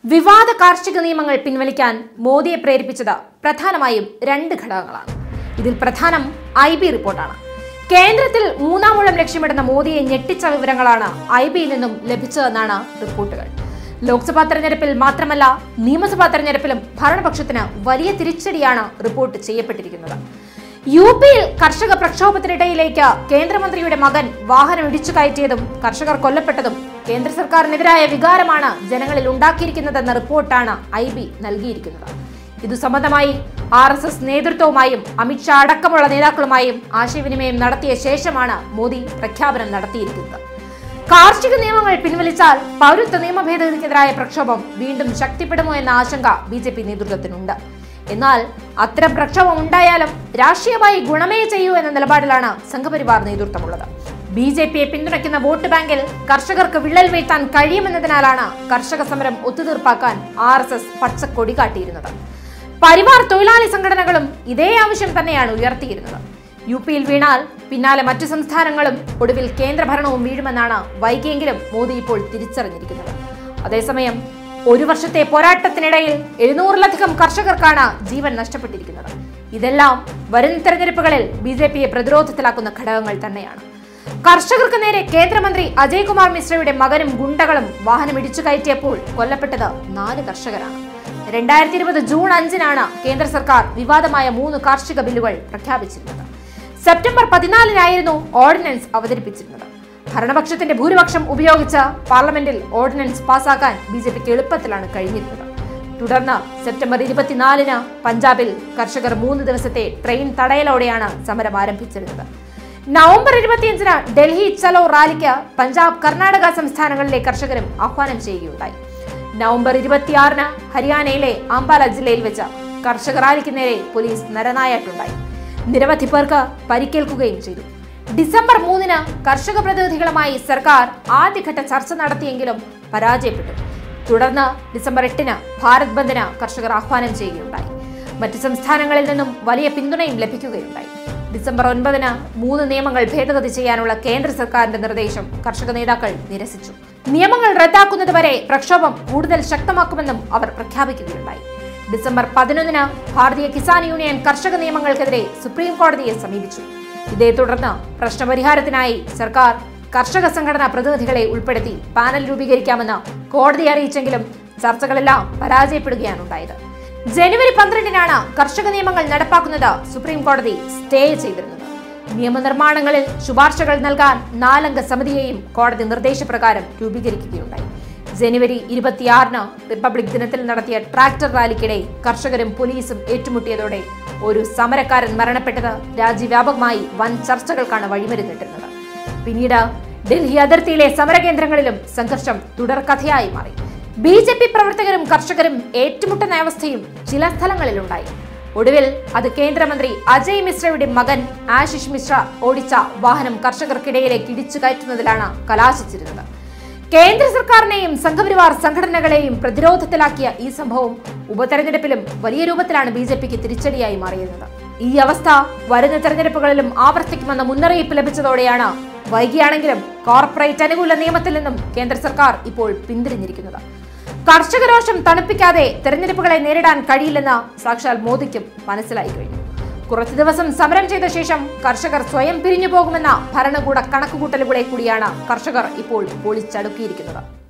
വിവാദ കാർഷിക നിയമങ്ങൾ പിൻവലിക്കാൻ മോദിയെ പ്രേരിപ്പിച്ചത് പ്രധാനമായും രണ്ട് ഘടകങ്ങളാണ് ഇതിൽ പ്രധാനം ഐ ബി റിപ്പോർട്ടാണ് കേന്ദ്രത്തിൽ മൂന്നാം ഊഴം ലക്ഷ്യമിടുന്ന മോദിയെ ഞെട്ടിച്ച വിവരങ്ങളാണ് ഐ ബിയിൽ നിന്നും ലഭിച്ചതെന്നാണ് റിപ്പോർട്ടുകൾ ലോക്സഭാ തെരഞ്ഞെടുപ്പിൽ മാത്രമല്ല നിയമസഭാ തെരഞ്ഞെടുപ്പിലും ഭരണപക്ഷത്തിന് വലിയ തിരിച്ചടിയാണ് റിപ്പോർട്ട് ചെയ്യപ്പെട്ടിരിക്കുന്നത് യു പിയിൽ കർഷക പ്രക്ഷോഭത്തിനിടയിലേക്ക് കേന്ദ്രമന്ത്രിയുടെ മകൻ വാഹനം ഇടിച്ചു കയറ്റിയതും കർഷകർ കൊല്ലപ്പെട്ടതും കേന്ദ്ര സർക്കാരിനെതിരായ വികാരമാണ് ജനങ്ങളിൽ ഉണ്ടാക്കിയിരിക്കുന്നതെന്ന റിപ്പോർട്ടാണ് ഐ ബി നൽകിയിരിക്കുന്നത് ഇതു സംബന്ധമായി ആർ എസ് എസ് നേതൃത്വവുമായും അമിത്ഷാ അടക്കമുള്ള നേതാക്കളുമായും ആശയവിനിമയം നടത്തിയ ശേഷമാണ് മോദി പ്രഖ്യാപനം നടത്തിയിരിക്കുന്നത് കാർഷിക നിയമങ്ങൾ പിൻവലിച്ചാൽ പൗരത്വ നിയമ ഭേദഗതിക്കെതിരായ പ്രക്ഷോഭം വീണ്ടും ശക്തിപ്പെടുമോ എന്ന ആശങ്ക ബി ജെ പി നേതൃത്വത്തിനുണ്ട് എന്നാൽ അത്തരം പ്രക്ഷോഭം ഉണ്ടായാലും രാഷ്ട്രീയമായി ഗുണമേ ചെയ്യൂ എന്ന നിലപാടിലാണ് സംഘപരിവാർ നേതൃത്വമുള്ളത് ബി ജെ പിയെ പിന്തുണയ്ക്കുന്ന വോട്ട് ബാങ്കിൽ കർഷകർക്ക് വിള്ളൽ വീഴ്ത്താൻ കഴിയുമെന്നതിനാലാണ് കർഷക സമരം ഒത്തുതീർപ്പാക്കാൻ ആർ എസ് എസ് പച്ചക്കൊടി കാട്ടിയിരുന്നത് പരിവാർ തൊഴിലാളി സംഘടനകളും ഇതേ ആവശ്യം തന്നെയാണ് ഉയർത്തിയിരുന്നത് യു പിയിൽ വീണാൽ പിന്നാലെ മറ്റു സംസ്ഥാനങ്ങളും ഒടുവിൽ കേന്ദ്രഭരണവും വീഴുമെന്നാണ് വൈകിയെങ്കിലും മോദി ഇപ്പോൾ തിരിച്ചറിഞ്ഞിരിക്കുന്നത് അതേസമയം ഒരു വർഷത്തെ പോരാട്ടത്തിനിടയിൽ എഴുന്നൂറിലധികം കർഷകർക്കാണ് ജീവൻ നഷ്ടപ്പെട്ടിരിക്കുന്നത് ഇതെല്ലാം വരും തെരഞ്ഞെടുപ്പുകളിൽ ബി ജെ പിയെ പ്രതിരോധത്തിലാക്കുന്ന ഘടകങ്ങൾ തന്നെയാണ് കർഷകർക്ക് നേരെ കേന്ദ്രമന്ത്രി അജയ് കുമാർ മിശ്രയുടെ മകനും ഗുണ്ടകളും വാഹനം ഇടിച്ചു കയറ്റിയപ്പോൾ കൊല്ലപ്പെട്ടത് നാല് കർഷകരാണ് രണ്ടായിരത്തി ഇരുപത് ജൂൺ അഞ്ചിനാണ് കേന്ദ്ര സർക്കാർ വിവാദമായ മൂന്ന് കാർഷിക ബില്ലുകൾ പ്രഖ്യാപിച്ചിരുന്നത് സെപ്റ്റംബർ പതിനാലിനായിരുന്നു ഓർഡിനൻസ് അവതരിപ്പിച്ചിരുന്നത് ഭരണപക്ഷത്തിന്റെ ഭൂരിപക്ഷം ഉപയോഗിച്ച് പാർലമെന്റിൽ ഓർഡിനൻസ് പാസാക്കാൻ ബി ജെ പിക്ക് എളുപ്പത്തിലാണ് കഴിഞ്ഞിരുന്നത് തുടർന്ന് സെപ്റ്റംബർ ഇരുപത്തിനാലിന് പഞ്ചാബിൽ കർഷകർ മൂന്ന് ദിവസത്തെ ട്രെയിൻ തടയലോടെയാണ് സമരം ആരംഭിച്ചിരുന്നത് നവംബർ ഇരുപത്തിയഞ്ചിന് ഡൽഹി ചലോ റാലിക്ക് പഞ്ചാബ് കർണാടക സംസ്ഥാനങ്ങളിലെ കർഷകരും ആഹ്വാനം ചെയ്യുകയുണ്ടായി നവംബർ ഇരുപത്തിയാറിന് ഹരിയാനയിലെ അംബാല ജില്ലയിൽ വെച്ച് കർഷക റാലിക്ക് നേരെ പോലീസ് നരനായിട്ടുണ്ടായി നിരവധി പേർക്ക് പരിക്കേൽക്കുകയും ചെയ്തു ഡിസംബർ മൂന്നിന് കർഷക പ്രതിനിധികളുമായി സർക്കാർ ആദ്യഘട്ട ചർച്ച നടത്തിയെങ്കിലും പരാജയപ്പെട്ടു തുടർന്ന് ഡിസംബർ എട്ടിന് ഭാരത് ബന്ദിന് കർഷകർ ആഹ്വാനം ചെയ്യുകയുണ്ടായി മറ്റ് സംസ്ഥാനങ്ങളിൽ നിന്നും വലിയ പിന്തുണയും ലഭിക്കുകയുണ്ടായി ഡിസംബർ ഒൻപതിന് മൂന്ന് നിയമങ്ങൾ ഭേദഗതി ചെയ്യാനുള്ള കേന്ദ്ര സർക്കാരിന്റെ നിർദ്ദേശം കർഷക നേതാക്കൾ നിരസിച്ചു നിയമങ്ങൾ റദ്ദാക്കുന്നതുവരെ പ്രക്ഷോഭം കൂടുതൽ ശക്തമാക്കുമെന്നും അവർ പ്രഖ്യാപിക്കുകയുണ്ടായി ഡിസംബർ പതിനൊന്നിന് ഭാരതീയ കിസാൻ യൂണിയൻ കർഷക നിയമങ്ങൾക്കെതിരെ സുപ്രീം കോടതിയെ സമീപിച്ചു ഇതേ തുടർന്ന് പ്രശ്നപരിഹാരത്തിനായി സർക്കാർ കർഷക സംഘടനാ പ്രതിനിധികളെ ഉൾപ്പെടുത്തി പാനൽ രൂപീകരിക്കാമെന്ന് കോടതി അറിയിച്ചെങ്കിലും ചർച്ചകളെല്ലാം പരാജയപ്പെടുകയാണ് ഉണ്ടായത് ജനുവരി പന്ത്രണ്ടിനാണ് കർഷക നിയമങ്ങൾ നടപ്പാക്കുന്നത് സുപ്രീം കോടതി സ്റ്റേ ചെയ്തിരുന്നത് നിയമനിർമ്മാണങ്ങളിൽ ശുപാർശകൾ നൽകാൻ നാലംഗ സമിതിയെയും കോടതി നിർദ്ദേശപ്രകാരം രൂപീകരിക്കുകയുണ്ടായി ജനുവരി ഇരുപത്തിയാറിന് റിപ്പബ്ലിക് ദിനത്തിൽ നടത്തിയ ട്രാക്ടർ റാലിക്കിടെ കർഷകരും പോലീസും ഏറ്റുമുട്ടിയതോടെ ഒരു സമരക്കാരൻ മരണപ്പെട്ടത് രാജ്യവ്യാപകമായി വൻ ചർച്ചകൾക്കാണ് വഴിമരുന്നിട്ടിരുന്നത് പിന്നീട് ഡൽഹി അതിർത്തിയിലെ സമരകേന്ദ്രങ്ങളിലും സംഘർഷം തുടർക്കഥയായി മാറി ബി ജെ പി പ്രവർത്തകരും കർഷകരും ഏറ്റുമുട്ടുന്ന അവസ്ഥയും ചില സ്ഥലങ്ങളിലുണ്ടായി ഒടുവിൽ അത് കേന്ദ്രമന്ത്രി അജയ് മിശ്രയുടെ മകൻ ആശിഷ് മിശ്ര ഓടിച്ച വാഹനം കർഷകർക്കിടയിലേക്ക് ഇടിച്ചു കയറ്റുന്നതിലാണ് കലാശിച്ചിരുന്നത് കേന്ദ്ര സർക്കാരിനെയും സംഘപരിവാർ സംഘടനകളെയും പ്രതിരോധത്തിലാക്കിയ ഈ സംഭവം ഉപതെരഞ്ഞെടുപ്പിലും വലിയ രൂപത്തിലാണ് ബി ജെ പിക്ക് തിരിച്ചടിയായി മാറിയിരുന്നത് ഈ അവസ്ഥ വരുന്ന തെരഞ്ഞെടുപ്പുകളിലും ആവർത്തിക്കുമെന്ന മുന്നറിയിപ്പ് ലഭിച്ചതോടെയാണ് വൈകിയാണെങ്കിലും കോർപ്പറേറ്റ് അനുകൂല നിയമത്തിൽ നിന്നും കേന്ദ്ര സർക്കാർ ഇപ്പോൾ പിന്തിരിഞ്ഞിരിക്കുന്നത് കർഷക രോഷം തണുപ്പിക്കാതെ തെരഞ്ഞെടുപ്പുകളെ നേരിടാൻ കഴിയില്ലെന്ന് സാക്ഷാൽ മോദിക്കും മനസ്സിലായി കഴിഞ്ഞു കുറച്ചു ദിവസം സമരം ചെയ്ത ശേഷം കർഷകർ സ്വയം പിരിഞ്ഞു പോകുമെന്ന ഭരണകൂട കണക്കുകൂട്ടലുകളെ കൂടിയാണ് കർഷകർ ഇപ്പോൾ പൊളിച്ചടുക്കിയിരിക്കുന്നത്